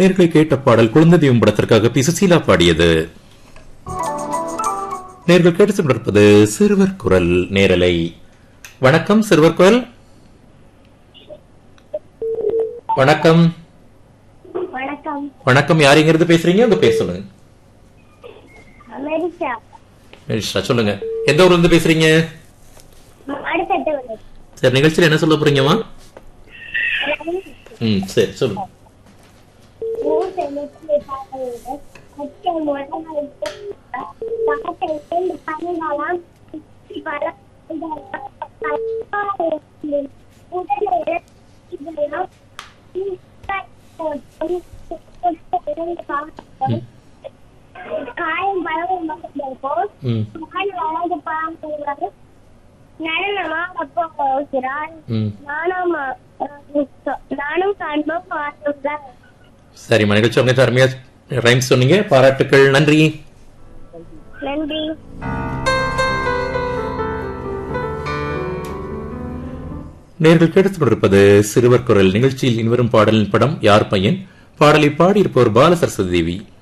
நேர்களை கேட்ட பாடல் குழந்தையும் படத்திற்காக பி சுசீலா பாடியது நேர்கள் கேட்டு கொண்டிருப்பது சிறுவர் குரல் நேரலை வணக்கம் சிறுவர் குரல் வணக்கம் வணக்கம் வணக்கம் யார் எங்க இருந்து பேசுறீங்க உங்க பேர் சொல்லுங்க அமெரிக்கா மேரிஷா, சொல்லுங்க எந்த ஊர்ல இருந்து பேசுறீங்க அடுத்தட்டு வந்து சரி நிகழ்ச்சியில என்ன சொல்ல போறீங்கம்மா ம் சரி சொல்லுங்க ஊர் செலுத்தி பார்க்கிறது முக்கிய முதலாவது பாட்டை சேர்ந்து பண்ணலாம் பல உடலை இதெல்லாம் காயம் பலவும் இருக்கும் ம் மகன் வலது பாம்பு நடனமா அப்பா போகிறான் ம் நானும் நானும் காண்போம் பாருங்கள் சரிம்மா நிகழ்ச்சி அவங்க அருமையா ரைம்ஸ் சொன்னீங்க பாராட்டுக்கள் நன்றி நன்றி நேர்கள் கேட்டுக் கொண்டிருப்பது சிறுவர் குரல் நிகழ்ச்சியில் இனிவரும் பாடலின் படம் யார் பையன் பாடலை பாடியிருப்பவர் பால சரஸ்வதி தேவி